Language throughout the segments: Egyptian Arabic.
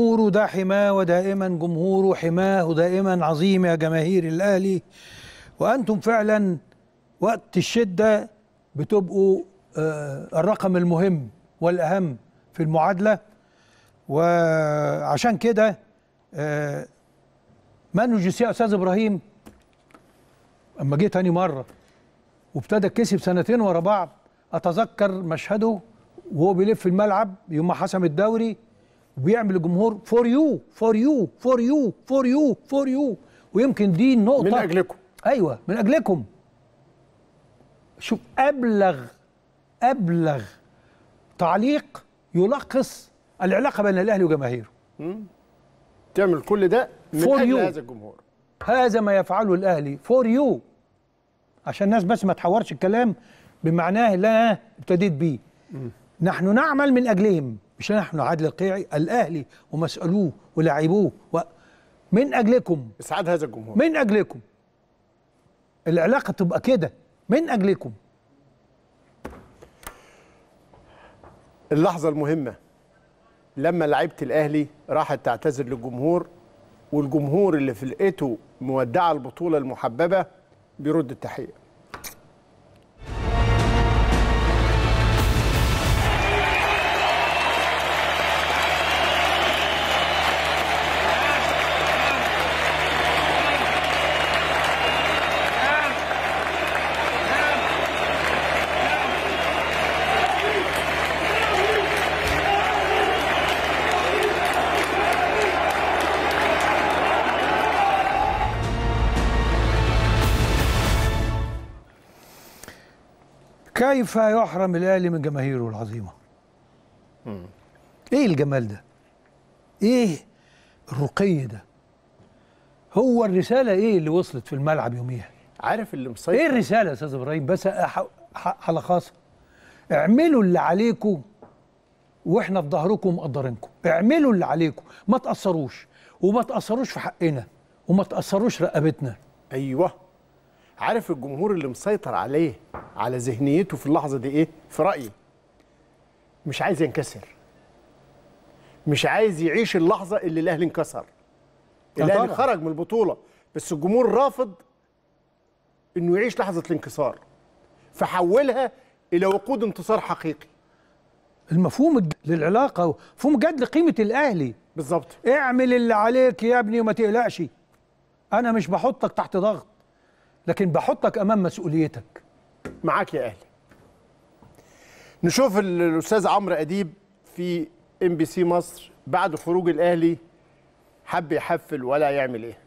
جمهوره ده حماه ودائما جمهوره حماه ودائما عظيم يا جماهير الاهلي وانتم فعلا وقت الشده بتبقوا آه، الرقم المهم والاهم في المعادله وعشان كده آه، مانو جوسيه يا استاذ ابراهيم اما جه تاني مره وابتدى كسب سنتين ورا بعض اتذكر مشهده وهو بيلف الملعب يوم ما حسم الدوري وبيعمل الجمهور فور يو فور يو فور يو فور يو فور يو ويمكن دي النقطه من اجلكم ايوه من اجلكم شوف ابلغ ابلغ تعليق يلخص العلاقه بين الاهلي وجماهيره تعمل كل ده من For اجل you. هذا الجمهور هذا ما يفعله الاهلي فور يو عشان الناس بس ما تحورش الكلام بمعناه اللي انا ابتديت بيه نحن نعمل من اجلهم مش نحن عادل القيعي الاهلي ومسؤولوه ولاعبوه و... من اجلكم اسعاد هذا الجمهور من اجلكم العلاقه تبقى كده من اجلكم اللحظه المهمه لما لعيبه الاهلي راحت تعتذر للجمهور والجمهور اللي في لقيته مودعه البطوله المحببه بيرد التحيه كيف يحرم الاهلي من جماهيره العظيمه ايه الجمال ده ايه الرقي ده هو الرساله ايه اللي وصلت في الملعب يوميها عارف اللي مسيطر ايه الرساله يا استاذ ابراهيم بس أح- ح- هلخصها اعملوا اللي عليكم واحنا في ظهركم مقدرينكم اعملوا اللي عليكم ما تاثروش وما تاثروش في حقنا وما تاثروش رقبتنا ايوه عارف الجمهور اللي مسيطر عليه على ذهنيته في اللحظه دي ايه في رايي مش عايز ينكسر مش عايز يعيش اللحظه اللي الاهلي انكسر آه الاهلي طبعاً. خرج من البطوله بس الجمهور رافض انه يعيش لحظه الانكسار فحولها الى وقود انتصار حقيقي المفهوم الج- للعلاقه مفهوم جد لقيمه الاهلي بالظبط اعمل اللي عليك يا ابني وما تقلقش انا مش بحطك تحت ضغط لكن بحطك امام مسؤوليتك معاك يا اهلي نشوف ال- الاستاذ عمرو اديب في ام بي سي مصر بعد خروج الاهلي حب يحفل ولا يعمل ايه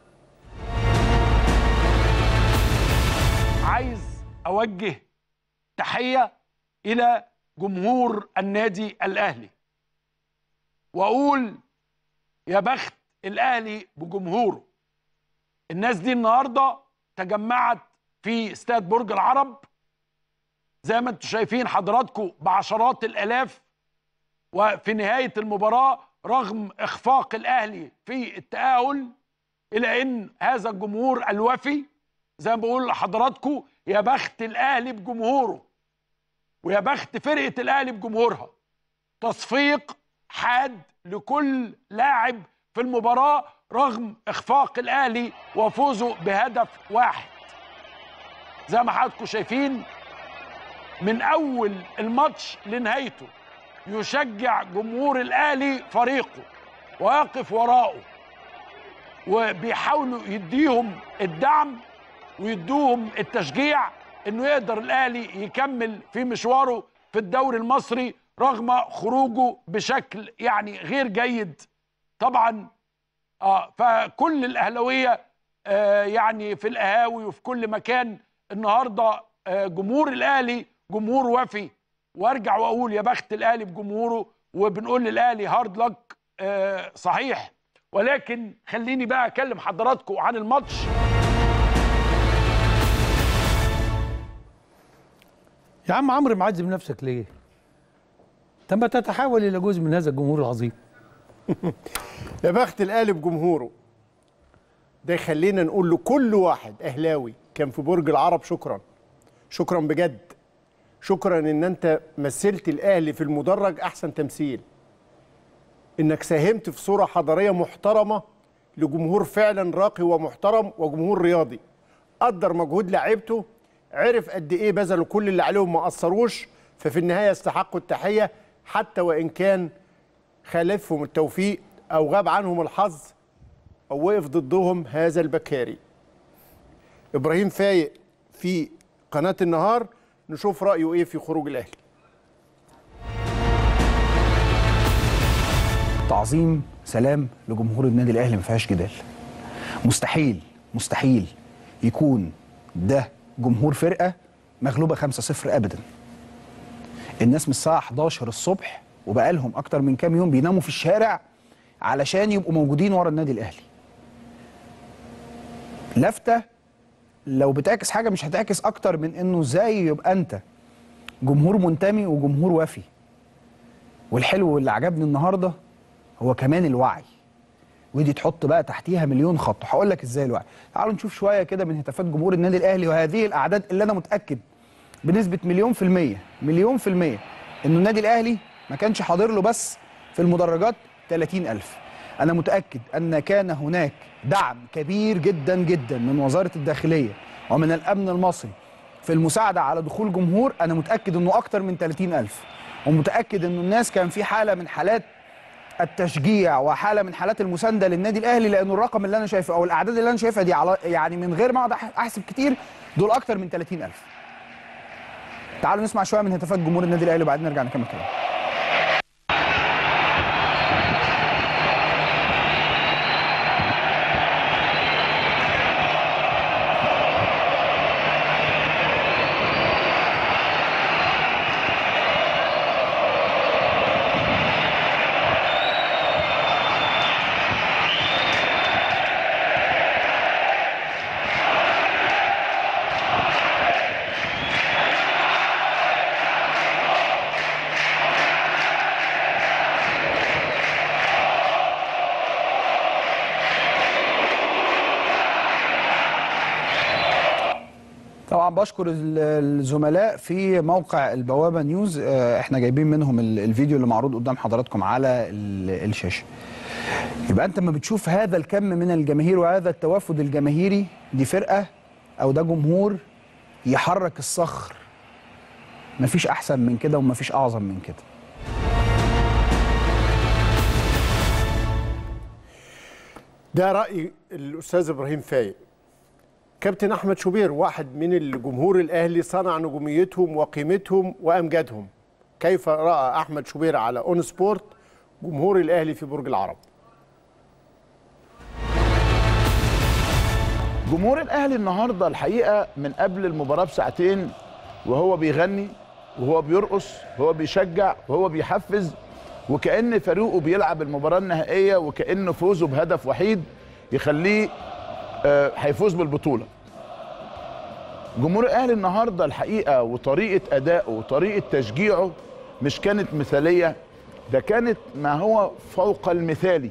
عايز اوجه تحيه الى جمهور النادي الاهلي واقول يا بخت الاهلي بجمهوره الناس دي النهارده تجمعت في استاد برج العرب زي ما انتم شايفين حضراتكم بعشرات الالاف وفي نهايه المباراه رغم اخفاق الاهلي في التاهل الى ان هذا الجمهور الوفي زي ما بقول لحضراتكم يا بخت الاهلي بجمهوره ويا بخت فرقه الاهلي بجمهورها تصفيق حاد لكل لاعب في المباراه رغم اخفاق الاهلي وفوزه بهدف واحد زي ما حضراتكم شايفين من اول الماتش لنهايته يشجع جمهور الاهلي فريقه ويقف وراءه وبيحاولوا يديهم الدعم ويدوهم التشجيع انه يقدر الاهلي يكمل في مشواره في الدوري المصري رغم خروجه بشكل يعني غير جيد طبعا اه فكل الاهلاويه آه يعني في القهاوي وفي كل مكان النهارده آه جمهور الاهلي جمهور وفي وارجع واقول يا بخت الاهلي بجمهوره وبنقول للاهلي هارد لك آه صحيح ولكن خليني بقى اكلم حضراتكم عن الماتش يا عم عمرو معذب نفسك ليه؟ طب ما تتحول الى جزء من هذا الجمهور العظيم يا بخت الاهلي بجمهوره ده يخلينا نقول لكل واحد اهلاوي كان في برج العرب شكرا شكرا بجد شكرا ان انت مثلت الاهلي في المدرج احسن تمثيل انك ساهمت في صوره حضاريه محترمه لجمهور فعلا راقي ومحترم وجمهور رياضي قدر مجهود لعيبته عرف قد ايه بذلوا كل اللي عليهم ما قصروش ففي النهايه يستحقوا التحيه حتى وان كان خالفهم التوفيق او غاب عنهم الحظ او وقف ضدهم هذا البكاري ابراهيم فايق في قناه النهار نشوف رايه ايه في خروج الاهلي تعظيم سلام لجمهور النادي الاهلي ما فيهاش جدال مستحيل مستحيل يكون ده جمهور فرقه مغلوبه 5-0 ابدا الناس من الساعه 11 الصبح وبقى لهم اكتر من كام يوم بيناموا في الشارع علشان يبقوا موجودين ورا النادي الاهلي لفته لو بتعكس حاجه مش هتعكس اكتر من انه ازاي يبقى انت جمهور منتمي وجمهور وفي والحلو اللي عجبني النهارده هو كمان الوعي ودي تحط بقى تحتيها مليون خط هقول لك ازاي الوعي تعالوا نشوف شويه كده من هتافات جمهور النادي الاهلي وهذه الاعداد اللي انا متاكد بنسبه مليون في الميه مليون في الميه انه النادي الاهلي ما كانش حاضر له بس في المدرجات 30000 انا متاكد ان كان هناك دعم كبير جدا جدا من وزاره الداخليه ومن الامن المصري في المساعده على دخول جمهور انا متاكد انه اكتر من 30000 ومتاكد انه الناس كان في حاله من حالات التشجيع وحاله من حالات المسانده للنادي الاهلي لانه الرقم اللي انا شايفه او الاعداد اللي انا شايفها دي على يعني من غير ما اقعد أح- احسب كتير دول اكتر من 30000 تعالوا نسمع شويه من هتافات جمهور النادي الاهلي وبعدين نرجع نكمل كلام طبعا بشكر ال- الزملاء في موقع البوابه نيوز آه، احنا جايبين منهم ال- الفيديو اللي معروض قدام حضراتكم على ال- الشاشه يبقى انت لما بتشوف هذا الكم من الجماهير وهذا التوافد الجماهيري دي فرقه او ده جمهور يحرك الصخر مفيش احسن من كده ومفيش اعظم من كده ده راي الاستاذ ابراهيم فايق كابتن احمد شوبير واحد من الجمهور الاهلي صنع نجوميتهم وقيمتهم وامجادهم كيف راى احمد شوبير على اون سبورت جمهور الاهلي في برج العرب جمهور الاهلي النهارده الحقيقه من قبل المباراه بساعتين وهو بيغني وهو بيرقص وهو بيشجع وهو بيحفز وكأن فريقه بيلعب المباراه النهائيه وكأن فوزه بهدف وحيد يخليه آه، هيفوز بالبطوله. جمهور الاهلي النهارده الحقيقه وطريقه ادائه وطريقه تشجيعه مش كانت مثاليه ده كانت ما هو فوق المثالي.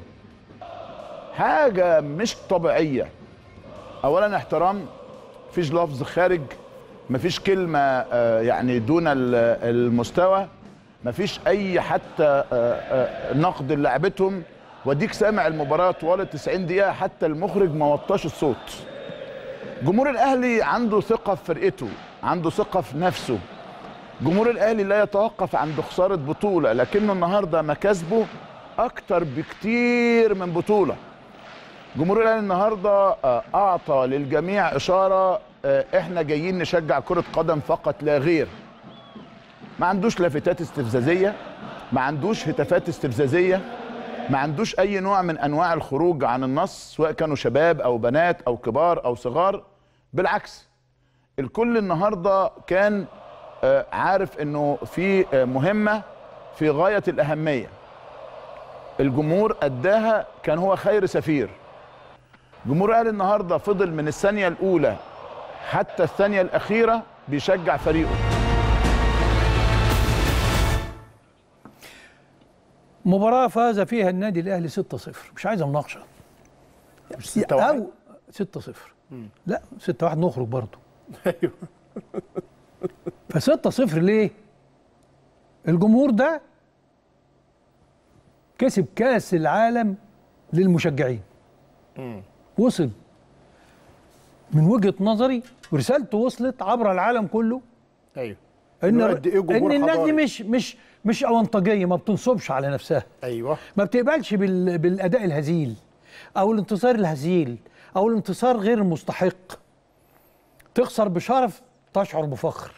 حاجه مش طبيعيه. اولا احترام مفيش لفظ خارج مفيش كلمه آه، يعني دون ال- المستوى مفيش اي حتى آه، آه، نقد لعبتهم وديك سامع المباراه طوال ال 90 دقيقه حتى المخرج ما وطاش الصوت جمهور الاهلي عنده ثقه في فرقته عنده ثقه في نفسه جمهور الاهلي لا يتوقف عند خساره بطوله لكنه النهارده مكاسبه اكتر بكتير من بطوله جمهور الاهلي النهارده آه، اعطى للجميع اشاره آه، احنا جايين نشجع كره قدم فقط لا غير ما عندوش لافتات استفزازيه ما عندوش هتافات استفزازيه ما عندوش اي نوع من انواع الخروج عن النص سواء كانوا شباب او بنات او كبار او صغار بالعكس الكل النهارده كان آه، عارف انه في آه، مهمه في غايه الاهميه الجمهور اداها كان هو خير سفير جمهور الاهلي النهارده فضل من الثانيه الاولى حتى الثانيه الاخيره بيشجع فريقه مباراة فاز فيها النادي الأهلي 6-0 مش عايز مناقشة مش 6 1 أو 6-0 لا 6-1 نخرج برضه ايوه ف 6-0 ليه؟ الجمهور ده كسب كاس العالم للمشجعين وصل من وجهه نظري ورسالته وصلت عبر العالم كله ايوه ان إنه قد إيه جمهور ان الناس دي حضاري. مش مش مش اونطاجيه ما بتنصبش على نفسها ايوه ما بتقبلش بال... بالاداء الهزيل او الانتصار الهزيل او الانتصار غير المستحق تخسر بشرف تشعر بفخر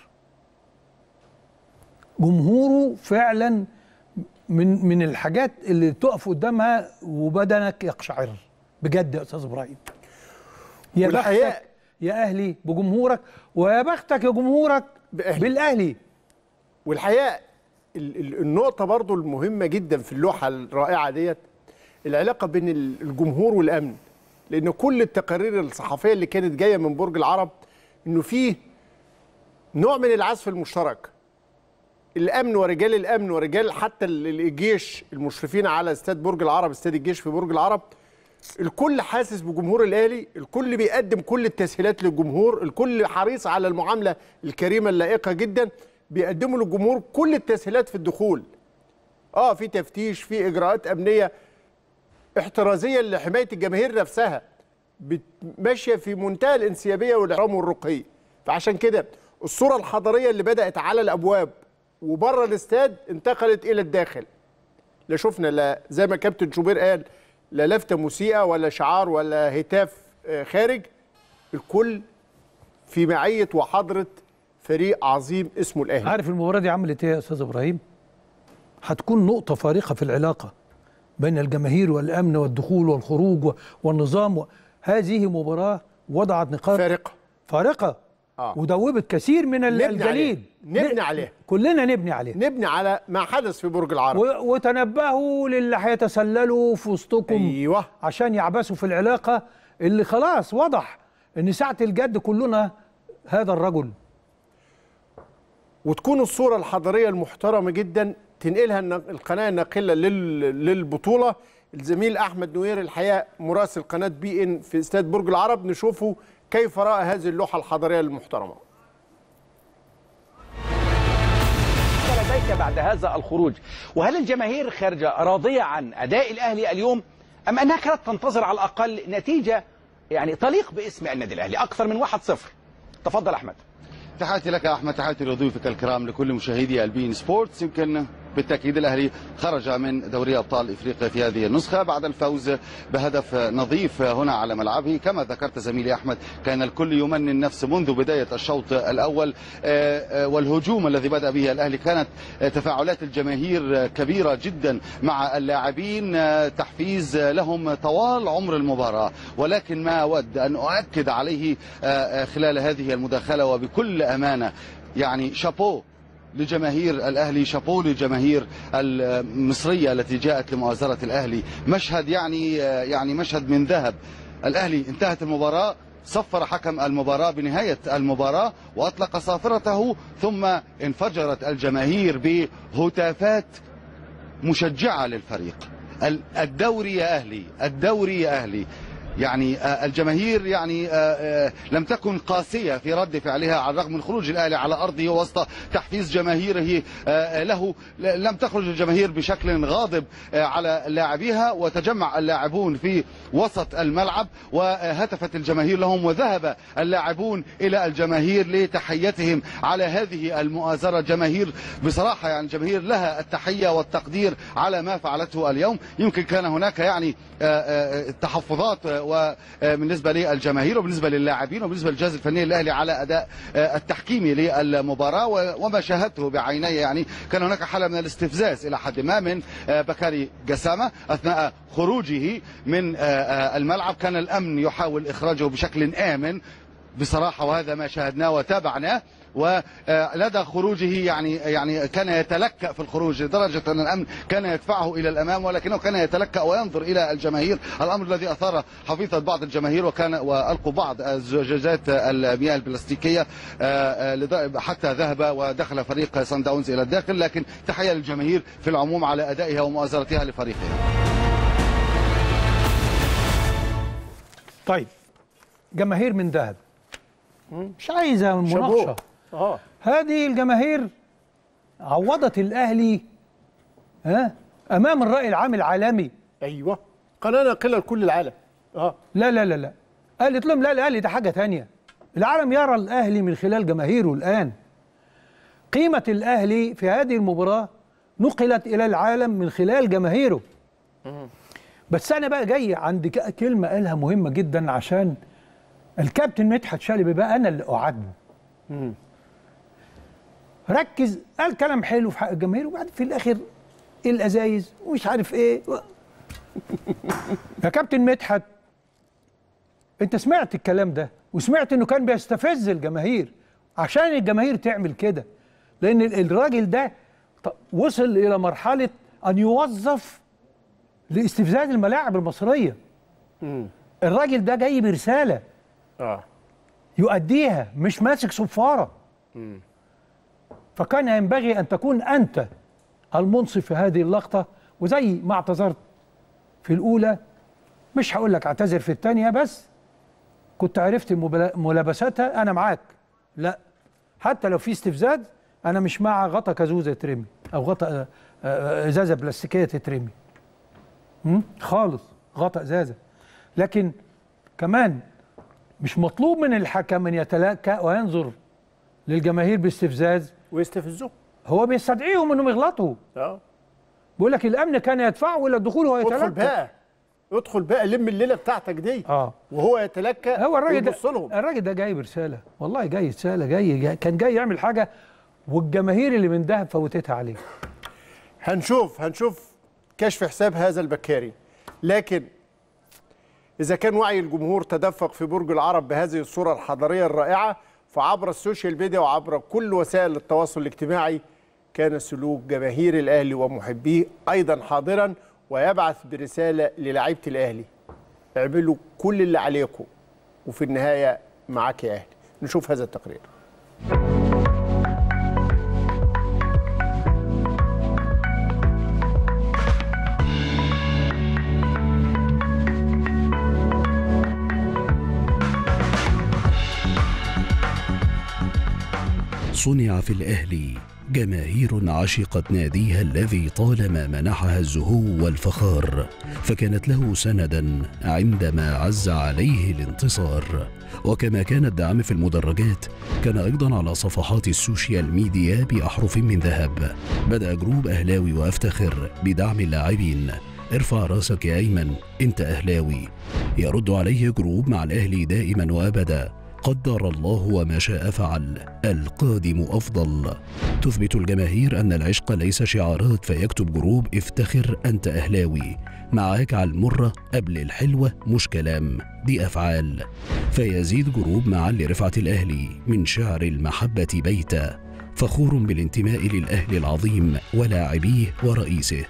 جمهوره فعلا من من الحاجات اللي تقف قدامها وبدنك يقشعر بجد يا استاذ ابراهيم يا والحقيقة- بختك يا اهلي بجمهورك ويا بختك يا جمهورك بأهلي. بالاهلي والحقيقه ال- ال- النقطه برضو المهمه جدا في اللوحه الرائعه ديت العلاقه بين ال- الجمهور والامن لان كل التقارير الصحفيه اللي كانت جايه من برج العرب انه فيه نوع من العزف المشترك الامن ورجال الامن ورجال حتى ال- الجيش المشرفين على استاد برج العرب استاد الجيش في برج العرب الكل حاسس بجمهور الاهلي الكل بيقدم كل التسهيلات للجمهور الكل حريص على المعامله الكريمه اللائقه جدا بيقدموا للجمهور كل التسهيلات في الدخول اه في تفتيش في اجراءات امنيه احترازيه لحمايه الجماهير نفسها بت- ماشيه في منتهى الانسيابيه والاحترام والرقي فعشان كده الصوره الحضاريه اللي بدات على الابواب وبره الاستاد انتقلت الى الداخل لا شفنا لا زي ما كابتن شوبير قال لا لفته مسيئه ولا شعار ولا هتاف آه، خارج الكل في معيه وحضره فريق عظيم اسمه الاهلي عارف المباراه دي عملت ايه يا استاذ ابراهيم هتكون نقطه فارقه في العلاقه بين الجماهير والامن والدخول والخروج و- والنظام و... هذه مباراه وضعت نقاط فارقه فارقه آه. ودوبت كثير من ال- نبني الجليد عليها. نبني ن- عليها. كلنا نبني عليها نبني على ما حدث في برج العرب و... وتنبهوا للي هيتسللوا في وسطكم ايوه عشان يعبثوا في العلاقه اللي خلاص وضح ان ساعه الجد كلنا هذا الرجل وتكون الصوره الحضاريه المحترمه جدا تنقلها الن- القناه الناقله لل... للبطوله الزميل احمد نوير الحقيقه مراسل قناه بي ان في استاد برج العرب نشوفه كيف راى هذه اللوحه الحضاريه المحترمه لديك بعد هذا الخروج وهل الجماهير خارجة راضية عن أداء الأهلي اليوم أم أنها كانت تنتظر على الأقل نتيجة يعني تليق باسم النادي الأهلي أكثر من 1-0 تفضل أحمد تحياتي لك يا احمد تحياتي لضيوفك الكرام لكل مشاهدي البين سبورتس يمكن بالتاكيد الاهلي خرج من دوري ابطال افريقيا في هذه النسخه بعد الفوز بهدف نظيف هنا على ملعبه كما ذكرت زميلي احمد كان الكل يمني النفس منذ بدايه الشوط الاول آه، آه، والهجوم الذي بدا به الاهلي كانت آه، تفاعلات الجماهير آه، كبيره جدا مع اللاعبين آه، تحفيز آه، لهم طوال عمر المباراه ولكن ما اود ان اؤكد عليه آه، آه، خلال هذه المداخله وبكل امانه يعني شابو لجماهير الاهلي شابو للجماهير المصريه التي جاءت لمؤازره الاهلي مشهد يعني يعني مشهد من ذهب الاهلي انتهت المباراه صفر حكم المباراة بنهاية المباراة وأطلق صافرته ثم انفجرت الجماهير بهتافات مشجعة للفريق ال- الدوري يا أهلي الدوري يا أهلي يعني آه، الجماهير يعني آه، آه، لم تكن قاسية في رد فعلها على الرغم من خروج الأهلي على أرضه وسط تحفيز جماهيره آه، له ل- لم تخرج الجماهير بشكل غاضب آه، على لاعبيها وتجمع اللاعبون في وسط الملعب وهتفت الجماهير لهم وذهب اللاعبون إلى الجماهير لتحيتهم على هذه المؤازرة جماهير بصراحة يعني الجماهير لها التحية والتقدير على ما فعلته اليوم يمكن كان هناك يعني آه، آه، تحفظات وبالنسبة للجماهير وبالنسبة للاعبين وبالنسبة للجهاز الفني الأهلي على أداء آه، التحكيمي للمباراة و- وما شاهدته بعيني يعني كان هناك حالة من الاستفزاز إلى حد ما من آه، بكاري جسامة أثناء خروجه من آه، آه، الملعب كان الأمن يحاول إخراجه بشكل آمن بصراحة وهذا ما شاهدناه وتابعناه ولدى خروجه يعني يعني كان يتلكأ في الخروج لدرجة أن الأمن كان يدفعه إلى الأمام ولكنه كان يتلكأ وينظر إلى الجماهير الأمر الذي أثار حفيظة بعض الجماهير وكان وألقوا بعض الزجاجات المياه البلاستيكية آه، آه، لد- حتى ذهب ودخل فريق سان داونز إلى الداخل لكن تحية للجماهير في العموم على أدائها ومؤازرتها لفريقها طيب جماهير من ذهب مش عايزه مناقشه شابوه اه هذه الجماهير عوضت الاهلي ها امام الراي العام العالمي ايوه قناه ناقله لكل العالم اه لا لا لا لا قالت لهم لا الاهلي ده حاجه تانية العالم يرى الاهلي من خلال جماهيره الان قيمه الاهلي في هذه المباراه نقلت الى العالم من خلال جماهيره بس انا بقى جاي عند ك- كلمه قالها مهمه جدا عشان الكابتن مدحت شلبي بقى انا اللي اعاتبه ركز قال كلام حلو في حق الجماهير وبعد في الاخر الازايز ومش عارف ايه يا كابتن مدحت انت سمعت الكلام ده وسمعت انه كان بيستفز الجماهير عشان الجماهير تعمل كده لان ال- الراجل ده ط- وصل الى مرحله ان يوظف لاستفزاز الملاعب المصريه الراجل ده جاي برساله اه يؤديها مش ماسك صفاره فكان ينبغي ان تكون انت المنصف في هذه اللقطه وزي ما اعتذرت في الاولى مش هقول لك اعتذر في الثانيه بس كنت عرفت مبلا- ملابساتها انا معاك لا حتى لو في استفزاز انا مش مع غطا كازوزه يترمي او غطا آه، آه، ازازه بلاستيكيه تترمي م? خالص غطا ازازه لكن كمان مش مطلوب من الحكم ان يتلاكى وينظر للجماهير باستفزاز ويستفزوه هو بيستدعيهم انهم يغلطوا اه بيقول لك الامن كان يدفعه الى الدخول وهو ادخل يتلكى بقى ادخل بقى لم الليله بتاعتك دي اه وهو يتلكى هو الراجل ده ويبص لهم الراجل ده جاي برساله والله جاي رساله جاي, جاي كان جاي يعمل حاجه والجماهير اللي من دهب فوتتها عليه هنشوف هنشوف كشف حساب هذا البكاري لكن إذا كان وعي الجمهور تدفق في برج العرب بهذه الصورة الحضارية الرائعة فعبر السوشيال ميديا وعبر كل وسائل التواصل الاجتماعي كان سلوك جماهير الأهلي ومحبيه أيضا حاضرا ويبعث برسالة للاعيبة الأهلي اعملوا كل اللي عليكم وفي النهاية معاك يا أهلي نشوف هذا التقرير صنع في الأهلي جماهير عشقت ناديها الذي طالما منحها الزهو والفخار فكانت له سندا عندما عز عليه الانتصار وكما كان الدعم في المدرجات كان أيضا على صفحات السوشيال ميديا بأحرف من ذهب بدأ جروب أهلاوي وأفتخر بدعم اللاعبين ارفع راسك يا أيمن أنت أهلاوي يرد عليه جروب مع الأهلي دائما وأبدا قدر الله وما شاء فعل القادم أفضل تثبت الجماهير أن العشق ليس شعارات فيكتب جروب افتخر أنت أهلاوي معاك على المرة قبل الحلوة مش كلام دي أفعال فيزيد جروب مع لرفعة الأهلي من شعر المحبة بيتا فخور بالانتماء للأهل العظيم ولاعبيه ورئيسه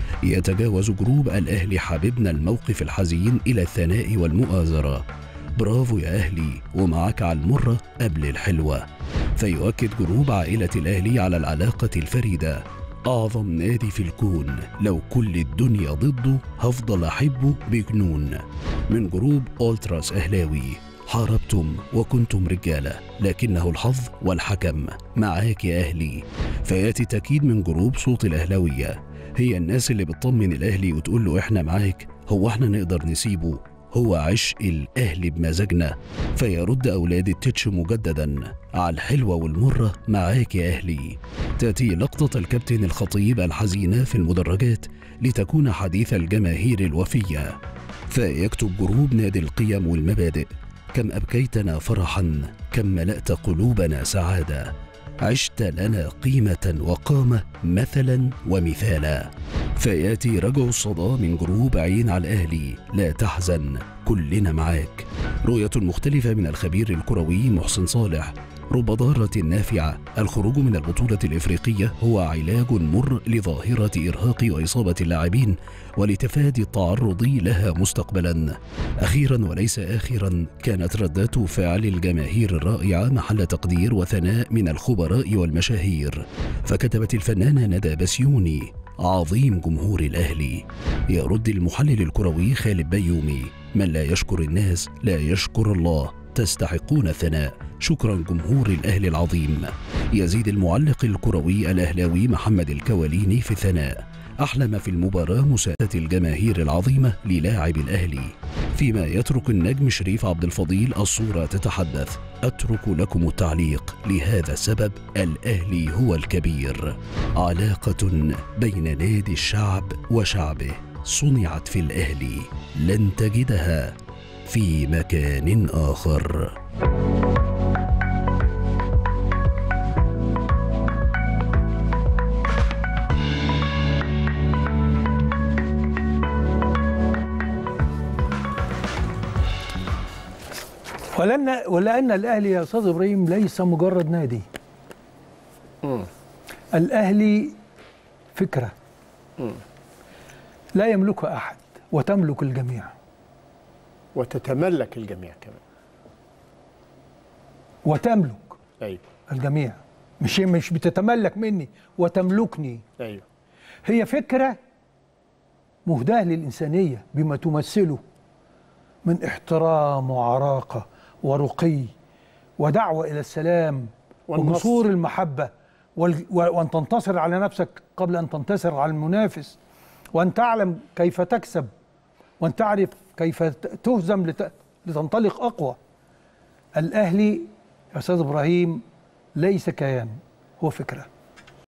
يتجاوز جروب الأهلي حبيبنا الموقف الحزين إلى الثناء والمؤازرة برافو يا أهلي ومعك على المرة قبل الحلوة فيؤكد جروب عائلة الأهلي على العلاقة الفريدة أعظم نادي في الكون لو كل الدنيا ضده هفضل أحبه بجنون من جروب أولتراس أهلاوي حاربتم وكنتم رجالة لكنه الحظ والحكم معاك يا أهلي فياتي تأكيد من جروب صوت الأهلاوية هي الناس اللي بتطمن الأهلي وتقول له إحنا معاك هو إحنا نقدر نسيبه هو عشق الأهل بمزاجنا فيرد أولاد التتش مجددا على الحلوة والمرة معاك يا أهلي تأتي لقطة الكابتن الخطيب الحزينة في المدرجات لتكون حديث الجماهير الوفية فيكتب جروب نادي القيم والمبادئ كم أبكيتنا فرحا كم ملأت قلوبنا سعادة عشت لنا قيمة وقامة مثلا ومثالا فياتي رجع الصدى من جروب عين على الأهلي لا تحزن كلنا معاك رؤية مختلفة من الخبير الكروي محسن صالح رب ضارة نافعة الخروج من البطولة الإفريقية هو علاج مر لظاهرة إرهاق وإصابة اللاعبين ولتفادي التعرض لها مستقبلا أخيرا وليس آخرا كانت ردات فعل الجماهير الرائعة محل تقدير وثناء من الخبراء والمشاهير فكتبت الفنانة ندى بسيوني عظيم جمهور الأهلي يرد المحلل الكروي خالد بيومي من لا يشكر الناس لا يشكر الله تستحقون الثناء شكرا جمهور الأهلي العظيم يزيد المعلق الكروي الأهلاوي محمد الكواليني في الثناء أحلم في المباراة مساعدة الجماهير العظيمة للاعب الأهلي فيما يترك النجم شريف عبد الفضيل الصورة تتحدث أترك لكم التعليق لهذا السبب الأهلي هو الكبير علاقة بين نادي الشعب وشعبه صنعت في الأهلي لن تجدها في مكان آخر ولأن ولأن الأهلي يا أستاذ إبراهيم ليس مجرد نادي الأهلي فكرة لا يملكها أحد وتملك الجميع وتتملك الجميع كمان وتملك ايوه الجميع مش مش بتتملك مني وتملكني ايوه هي فكرة مهداة للإنسانية بما تمثله من احترام وعراقة ورقي ودعوة إلى السلام والنصر. وجسور المحبة وال- و- وأن تنتصر على نفسك قبل أن تنتصر على المنافس وأن تعلم كيف تكسب وأن تعرف كيف ت- تهزم لت- لتنطلق أقوى الأهلي يا أستاذ إبراهيم ليس كيان هو فكرة